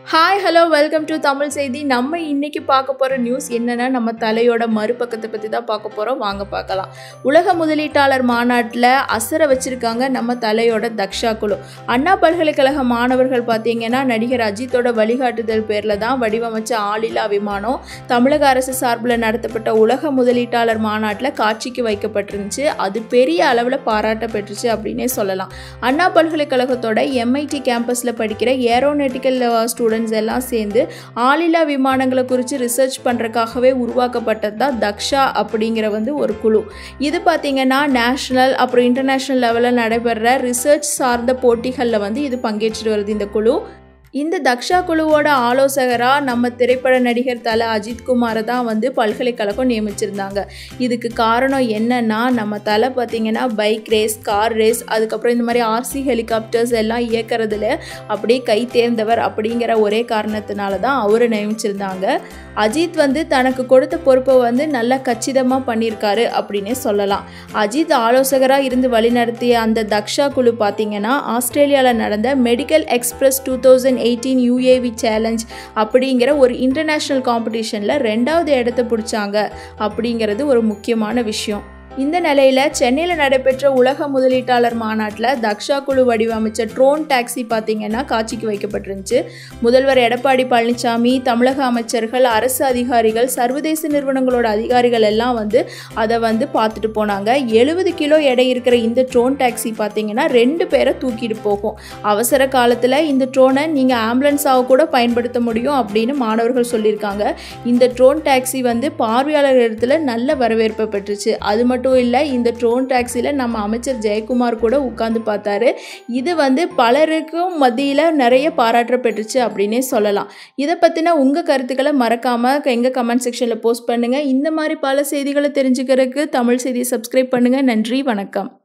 hi hello welcome to Tamil செய்தி நம்ம இன்னைக்கு பார்க்க போகிற நியூஸ் என்னன்னா நம்ம தலையோட மறுபக்கத்தை பற்றி தான் பார்க்க போகிறோம் வாங்க பார்க்கலாம் உலக முதலீட்டாளர் மாநாட்டில் அசர வச்சுருக்காங்க நம்ம தலையோட தக்ஷா குழு அண்ணா பல்கலைக்கழக மாணவர்கள் பார்த்தீங்கன்னா நடிகர் அஜித்தோட வழிகாட்டுதல் பேரில் தான் வடிவமைச்ச ஆளில்லா விமானம் தமிழக அரசு சார்பில் நடத்தப்பட்ட உலக முதலீட்டாளர் மாநாட்டில் காட்சிக்கு வைக்கப்பட்டிருந்துச்சு அது பெரிய அளவில் பாராட்ட பெற்றுச்சு அப்படின்னே சொல்லலாம் அண்ணா பல்கலைக்கழகத்தோட எம்ஐடி கேம்பஸில் படிக்கிற ஏரோனெட்டிக்கல் ஸ்டூடெண்ட்ஸ் எல்லாம் சேர்ந்து ஆளில்லா விமானங்களை குறித்து ரிசர்ச் பண்ணுறக்காகவே உருவாக்கப்பட்டது தான் தக்ஷா அப்படிங்கிற வந்து ஒரு குழு இது பார்த்திங்கன்னா நேஷ்னல் அப்புறம் இன்டர்நேஷ்னல் லெவலில் நடைபெற ரிசர்ச் சார்ந்த போட்டிகளில் வந்து இது பங்கேற்றுட்டு வருது இந்த குழு இந்த தக்ஷா குழுவோட ஆலோசகராக நம்ம திரைப்பட நடிகர் தல அஜித் குமாரை தான் வந்து பல்கலைக்கழகம் நியமிச்சிருந்தாங்க இதுக்கு காரணம் என்னன்னா நம்ம தலை பார்த்திங்கன்னா பைக் ரேஸ் கார் ரேஸ் அதுக்கப்புறம் இந்த மாதிரி ஆர்சி ஹெலிகாப்டர்ஸ் எல்லாம் இயக்கிறதுல அப்படியே கை தேர்ந்தவர் அப்படிங்கிற ஒரே காரணத்தினால தான் அவரை நியமிச்சிருந்தாங்க அஜித் வந்து தனக்கு கொடுத்த பொறுப்பை வந்து நல்லா கச்சிதமாக பண்ணியிருக்காரு அப்படின்னே சொல்லலாம் அஜித் ஆலோசகராக இருந்து வழிநடத்திய அந்த தக்ஷா குழு பார்த்திங்கன்னா ஆஸ்திரேலியாவில் நடந்த medical express two thousand eighteen UAV challenge அப்படிங்கிற ஒரு இன்டர்நேஷ்னல் காம்படிஷனில் ரெண்டாவது இடத்த பிடிச்சாங்க அப்படிங்கிறது ஒரு முக்கியமான விஷயம் இந்த நிலையில் சென்னையில் நடைபெற்ற உலக முதலீட்டாளர் மாநாட்டில் தக்ஷா குழு வடிவமைச்ச ட்ரோன் டாக்ஸி பார்த்திங்கன்னா காட்சிக்கு வைக்கப்பட்டிருந்துச்சு முதல்வர் எடப்பாடி பழனிசாமி தமிழக அமைச்சர்கள் அரசு அதிகாரிகள் சர்வதேச நிறுவனங்களோட அதிகாரிகள் எல்லாம் வந்து அதை வந்து பார்த்துட்டு போனாங்க எழுபது கிலோ எடை இருக்கிற இந்த ட்ரோன் டாக்ஸி பார்த்திங்கன்னா ரெண்டு பேரை தூக்கிட்டு போகும் அவசர காலத்தில் இந்த ட்ரோனை நீங்கள் ஆம்புலன்ஸாக கூட பயன்படுத்த முடியும் அப்படின்னு மாணவர்கள் சொல்லியிருக்காங்க இந்த ட்ரோன் டாக்ஸி வந்து பார்வையாளர் இடத்துல நல்ல வரவேற்பை பெற்றுச்சு அது மட்டும் மட்டும் இல்லை இந்த ட்ரோன் டாக்ஸியில் நம்ம அமைச்சர் ஜெயக்குமார் கூட உட்காந்து பார்த்தாரு இது வந்து பலருக்கும் மத்தியில் நிறைய பாராட்ட பெற்றுச்சு அப்படின்னே சொல்லலாம் இதை பற்றின உங்கள் கருத்துக்களை மறக்காமல் எங்கள் கமெண்ட் செக்ஷனில் போஸ்ட் பண்ணுங்கள் இந்த மாதிரி பல செய்திகளை தெரிஞ்சுக்கிறதுக்கு தமிழ் செய்தியை சப்ஸ்கிரைப் பண்ணுங்கள் நன்றி வணக்கம்